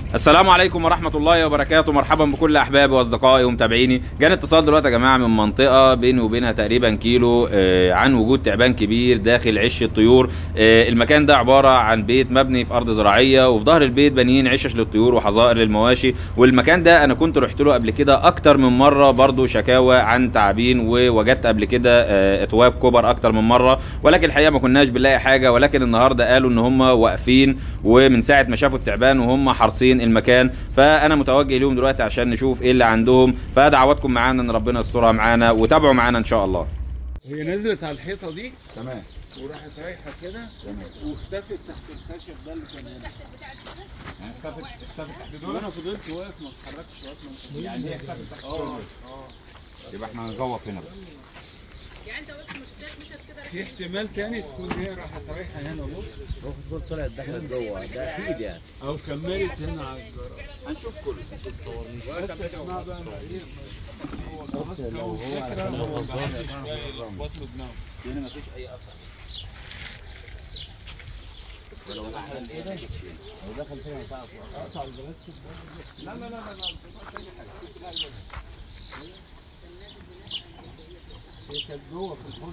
السلام عليكم ورحمة الله وبركاته مرحبا بكل أحبابي وأصدقائي ومتابعيني جاني اتصال دلوقتي يا جماعة من منطقة بيني وبينها تقريبا كيلو آه، عن وجود تعبان كبير داخل عش الطيور آه، المكان ده عبارة عن بيت مبني في أرض زراعية وفي ظهر البيت بانيين عشش للطيور وحظائر للمواشي والمكان ده أنا كنت رحت له قبل كده أكتر من مرة برضو شكاوى عن تعابين ووجدت قبل كده آه، أتواب كبر أكتر من مرة ولكن الحقيقة ما كناش بنلاقي حاجة ولكن النهاردة قالوا إن هم واقفين ومن ساعة ما شافوا التعبان وهم حارسين المكان فانا متوجه ليهم دلوقتي عشان نشوف ايه اللي عندهم فدعواتكم معانا ان ربنا يسترها معانا وتابعوا معانا ان شاء الله هي نزلت على الحيطه دي تمام وراحت رايحه كده واختفت تحت الخشب ده اللي كان هنا اختفت اختفت تحت وانا فضلت واقف ما اتحركتش لغايه ما يعني هي اختفت تحت اه اه يبقى احنا هنغوط هنا بقى يعني انت بس ما شفتهاش مشت كده في احتمال تاني تكون هي راحت رايحه هنا بص المفروض طلعت دخلت جوه ده اكيد يعني او كملت هنا على الجرار هنشوف كله هنشوف صور بس اسمها بقى ايه هو بس لو هو على فكرة كلام هو غلطان محدش باين بطل دماغه هنا مفيش اي اثر ولو دخل كده لو دخل فيها ينفع قطع البلاستيك لا لا لا لا لا هي كانت جوه في الحوش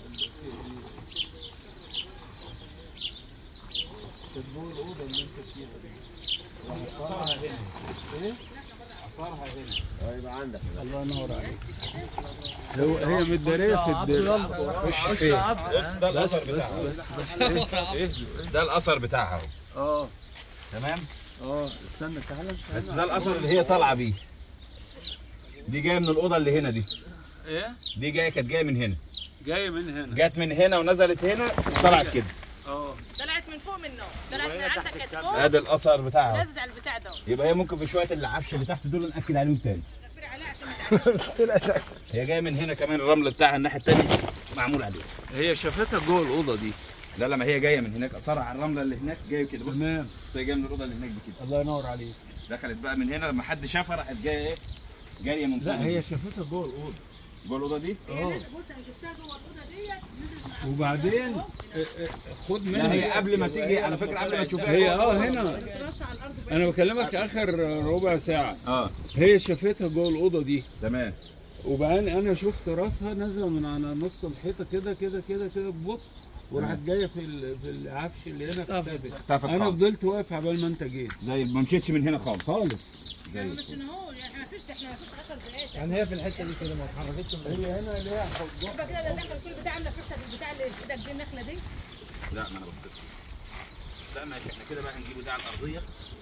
كانت جوه الاوضه اللي انت فيها دي اثرها هنا ايه؟ اثرها هنا يبقى عندك الله ينور عليك هو هي متداريه في الدنيا خش فين بص ده الاثر بتاعها بس بس ايه ده الاثر بتاعها اهو اه تمام اه استنى تعالى بس ده الاثر اللي هي طالعه بيه دي جايه من الاوضه اللي هنا دي ايه دي جايه كانت جايه من هنا جاي من هنا جت من هنا ونزلت هنا وطلعت كده اه طلعت من فوق منه طلعت من عندك كانت فوق ادي الاثر بتاعها نزلت على البتاع ده يبقى هي ممكن في شويه العفش اللي تحت دول ناكد عليهم تاني غفر عليه عشان ما تعملش هي جايه من هنا كمان الرمل بتاعها الناحيه الثانيه معمول عليه هي شافتها جوه الاوضه دي لا لا ما هي جايه من هناك اثرها على الرمله اللي هناك جايه كده بص تمام بس هي جايه من الاوضه اللي هناك دي كده الله ينور عليك دخلت بقى من هنا لما حد شافها راحت جايه ايه جاريه من فوق لا هي شافتها جوه الاوضه جوه الاوضه دي هي اه نزلت- بص انا شفتها جوه الاوضه ديت نزلت مع وبعدين اه، اه، خد لا منها هي قبل ما تيجي على فكره قبل ما تشوفها هي جوه اه الأوضة. هنا راسها على الارض انا بكلمك اخر ربع ساعه اه هي شافتها جوه الاوضه دي تمام وبعدين انا شفت راسها نازله من على نص الحيطه كده كده كده كده ببطء وراحت جايه في ال- في العفش اللي هنا اختفت اختفت انا خالص. فضلت واقف عبال ما انت جيت زي ما مشيتش من هنا خالص خالص زي احنا الفل. مش هو يعني احنا ما فيش احنا ما فيش 10 دقائق يعني هي في الحته دي كده ما اتحركتش من هي هنا ليها يبقى كده ده دخل كل بتاع عامله فتحه البتاع اللي في ايدك دي النخله دي لا ما انا بصيت لا ماشي احنا كده بقى هنجيبه ده على الارضيه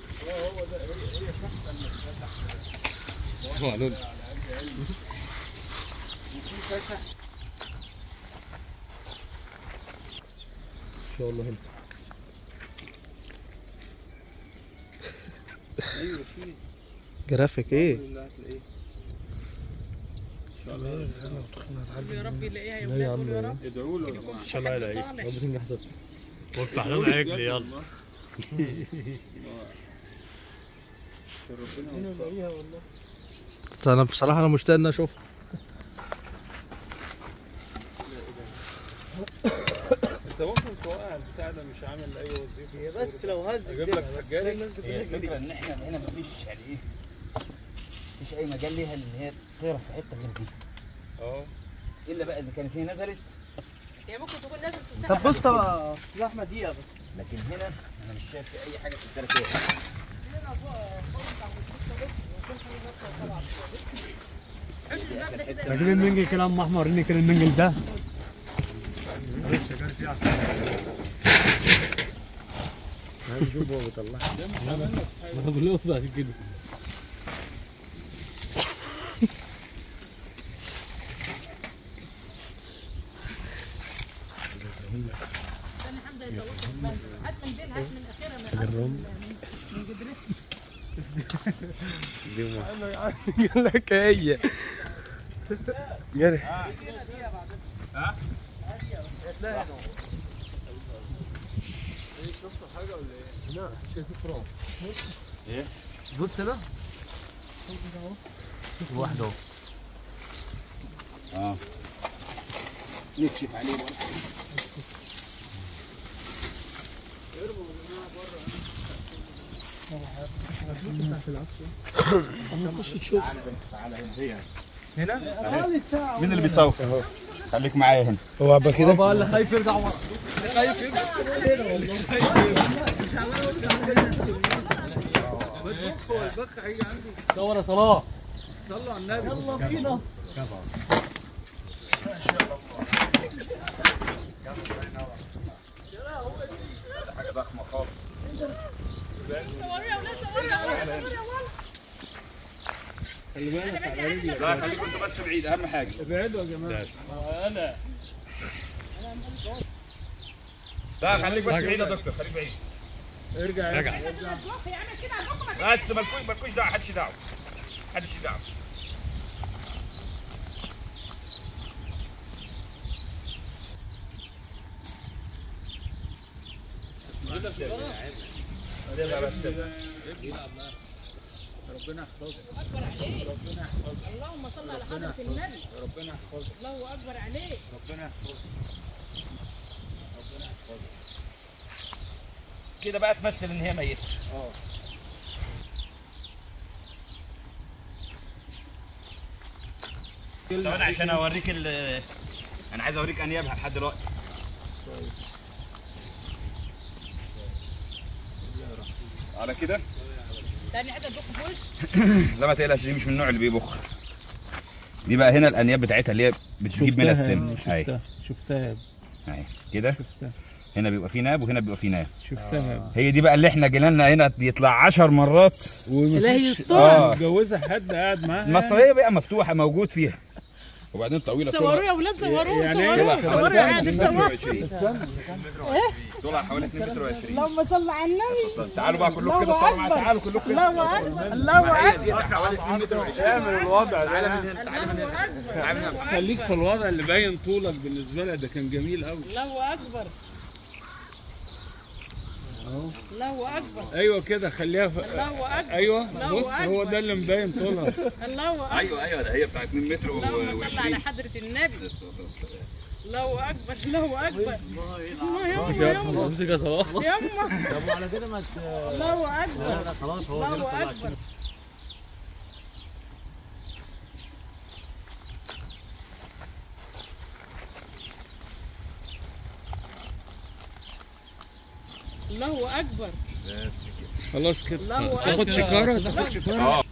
ان شاء الله هنا ايوه في جرافيك ايه اللي هتلاقيه يا رب يلاقيها يا لا يا ولاد قولوا يا عم. رب ادعوا له يا جماعه ان شاء الله يلاقيها رب تنجح ده وافتح لنا عجل يلا ربنا يوفقك. انا بصراحه انا مشتاق ان اشوفها انت ممكن توقع البتاع ده مش عامل اي وظيفه بس لو هز اجيب لك حجاري هي الفكره ان احنا هنا مفيش يعني ايه مفيش اي مجال ليها ان هي تعرف في حته غير دي اه الا بقى اذا كانت هي نزلت هي ممكن تكون نازل في طب السقف بص يا استاذ احمد دقيقه بس لكن هنا انا مش شايف في اي حاجه في الثلاث لكن المنجل كلام احمر اني كده المنجل ده هنشوف هو بيطلع ما بقول بعد كده استنى حمزه يطلعوا هات منديل هات من اخرها من قال لك هي جري لا شايف فراغ بص ايه؟ بص هنا واحد اهو اه نكشف عليه بقى مين اللي بيصور؟ خليك معايا هنا هو بقى كده هو اللي خايف يرجع ورا صور يا صلاح حاجه ضخمه خالص صوروا يا ولاد صوروا يا ولاد صوروا يا ولاد خلي بالك على رجلك لا خليكم انتوا بس بعيد اهم حاجه ابعدوا يا جماعه انا لا خليك بس بعيد يا دكتور خليك بعيد ارجع ارجع المخ يعمل كده على المخ ما بس مالكوش مالكوش دعوه محدش دعوه محدش دعوه ربنا يحفظك اللهم صل على حضرة النبي ربنا يحفظك الله اكبر عليك ربنا يحفظك كده بقى تمثل ان هي ميته اه ثواني عشان اوريك ال انا عايز اوريك انيابها لحد دلوقتي على كده تاني حاجه تدق في وش لا ما تقلقش دي مش من النوع اللي بيبخ دي بقى هنا الانياب بتاعتها اللي هي بتجيب منها السم اهي شفتها شفتها اهي كده هنا بيبقى في ناب وهنا بيبقى في ناب شفتها هي دي بقى اللي احنا جينا لنا هنا يطلع 10 مرات ومفيش اه متجوزه حد قاعد معاها المصريه بقى مفتوحه موجود فيها وبعدين طويله صوروا يا ولاد صوروا يعني صوروا إيه؟ صوروا يا عادل صوروا استنى طولها حوالي 2 متر و20 اللهم صل على النبي تعالوا بقى كلكم كده صوروا معايا تعالوا كلكم كده الله اكبر الله اكبر دي حوالي 2 متر و20 اعمل الوضع ده تعالى من هنا تعالى من هنا تعالى من هنا خليك في الوضع اللي باين طولك بالنسبه لها ده كان جميل قوي الله اكبر الله اكبر ايوه كده خليها في... الله اكبر ايوه الله بص هو أكبر. ده اللي مبين طولها الله اكبر ايوه ايوه ده هي بتاعت 2 متر اللهم صل على و20 حضرة النبي الله اكبر الله اكبر الله يما يما امسك يا صلاح يما طب على كده ما ت- الله اكبر لا خلاص هو كده الله طلع اكبر الله اكبر خلاص كده الله تاخد اكبر شكاره تاخد شكاره اه